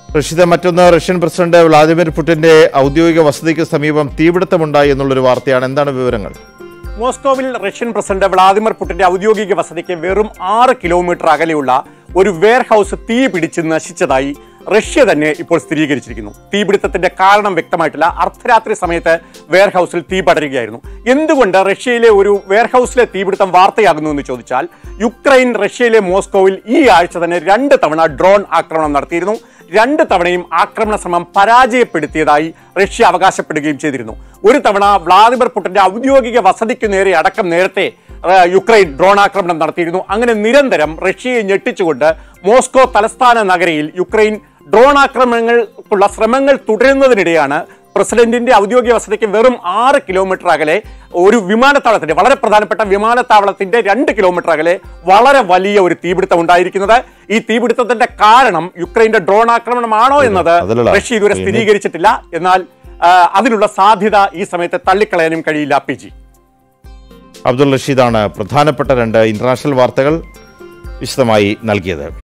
റഷ്യത മറ്റൊന്ന് Russian president Vladimir പുടിന്റെ ഔദ്യോഗിക വസതിക്ക് സമീപം തീപിടുത്തമുണ്ടായി എന്നുള്ളൊരു വാർത്തയാണ് എന്താണ് വിവരങ്ങൾ മോസ്കോവിൽ റഷ്യൻ പ്രസിഡന്റ് വ്ളാദിമിർ പുടിന്റെ ഔദ്യോഗിക വസതിക്ക് വെറും ആറ് കിലോമീറ്റർ അകലെയുള്ള ഒരു വെയർഹൌസ് തീ പിടിച്ച് നശിച്ചതായി റഷ്യ തന്നെ ഇപ്പോൾ സ്ഥിരീകരിച്ചിരിക്കുന്നു തീപിടുത്തത്തിന്റെ കാരണം വ്യക്തമായിട്ടില്ല അർദ്ധരാത്രി സമയത്ത് വെയർഹൌസിൽ തീ പടരുകയായിരുന്നു എന്തുകൊണ്ട് റഷ്യയിലെ ഒരു വെയർഹൌസിലെ തീപിടുത്തം വാർത്തയാകുന്നു എന്ന് ചോദിച്ചാൽ യുക്രൈൻ റഷ്യയിലെ മോസ്കോവിൽ ഈ ആഴ്ച തന്നെ രണ്ട് തവണ ഡ്രോൺ ആക്രമണം നടത്തിയിരുന്നു രണ്ട് തവണയും ആക്രമണ ശ്രമം പരാജയപ്പെടുത്തിയതായി റഷ്യ അവകാശപ്പെടുകയും ചെയ്തിരുന്നു ഒരു തവണ വ്ളാദിമിർ പുടിന്റെ ഔദ്യോഗിക വസതിക്ക് നേരെ അടക്കം നേരത്തെ ആ, യുക്രൈൻ ഡ്രോൺ ആക്രമണം നടത്തിയിരുന്നു അങ്ങനെ നിരന്തരം റഷ്യയെ ഞെട്ടിച്ചുകൊണ്ട് മോസ്കോ തലസ്ഥാന നഗരിയിൽ യുക്രൈൻ ഡ്രോൺ ആക്രമണങ്ങൾക്കുള്ള ശ്രമങ്ങൾ തുടരുന്നതിനിടെയാണ് പ്രസിഡന്റിന്റെ ഔദ്യോഗിക വസതിക്ക് വെറും ആറ് കിലോമീറ്റർ അകലെ ഒരു വിമാനത്താവളത്തിന്റെ വളരെ പ്രധാനപ്പെട്ട വിമാനത്താവളത്തിന്റെ രണ്ട് കിലോമീറ്റർ അകലെ വളരെ വലിയ ഒരു തീപിടുത്തം ഉണ്ടായിരിക്കുന്നത് ഈ തീപിടുത്തത്തിന്റെ കാരണം യുക്രൈന്റെ ഡ്രോൺ ആക്രമണമാണോ എന്നത് അതിലുള്ള- റഷ്യ ഇതുവരെ സ്ഥിരീകരിച്ചിട്ടില്ല എന്നാൽ ആ, അതിനുള്ള സാധ്യത ഈ സമയത്ത് തള്ളിക്കളയാനും കഴിയില്ല പി ജി അബ്ദുൾ റഷീദാണ് പ്രധാനപ്പെട്ട രണ്ട് ഇന്റർനാഷണൽ വാർത്തകൾ വിശദമായി നൽകിയത്